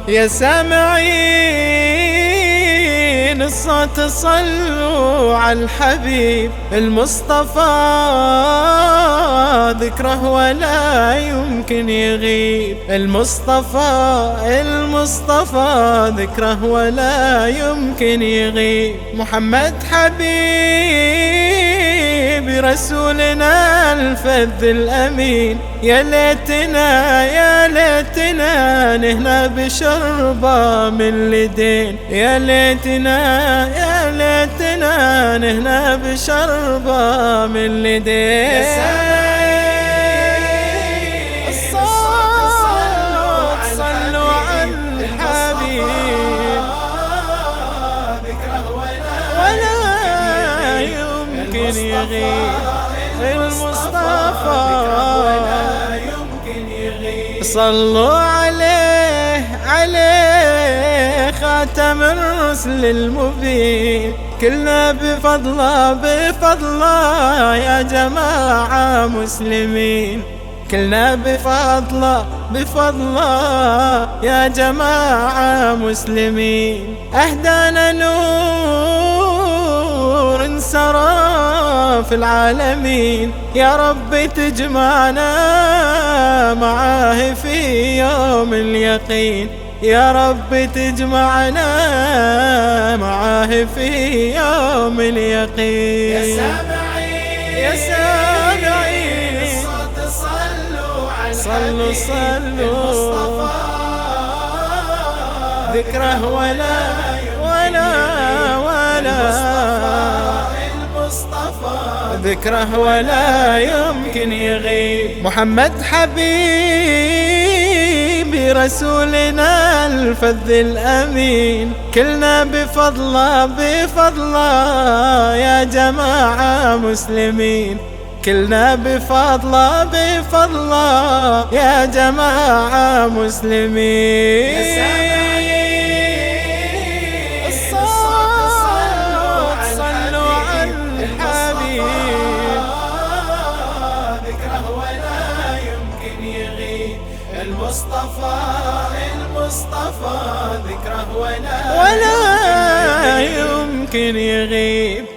يا سامعين الصوت صلوا على الحبيب المصطفى ذكره ولا يمكن يغيب المصطفى المصطفى ذكره ولا يمكن يغيب محمد حبيب رسولنا الفذ الأمين يا ليتنا يا ليتنا نهنا بشربة من لدين يا ليتنا يا ليتنا نهنا بشربة من لدين يمكن يغيب المصطفى ولا يمكن يغيب صلوا عليه عليه خاتم الرسل المبين كلنا بفضله بفضله يا جماعة مسلمين كلنا بفضله بفضله يا جماعة مسلمين أهدانا نور سرى في العالمين يا رب تجمعنا معاه في يوم اليقين يا رب تجمعنا معاه في يوم اليقين يا سامعين يا سامعين الصوت صلوا على صلوا الحبيب صلوا المصطفى ذكره ولا ولا ولا المصطفى ذكره ولا يمكن يغيب محمد حبيبي رسولنا الفذ الأمين كلنا بفضله بفضله يا جماعة مسلمين كلنا بفضله بفضله يا جماعة مسلمين يا سامعين الصوت صلوا على صلوا على الحبيب الحبيب ذكره ولا يمكن يغيب المصطفى المصطفى ذكره ولا ولا يمكن يغيب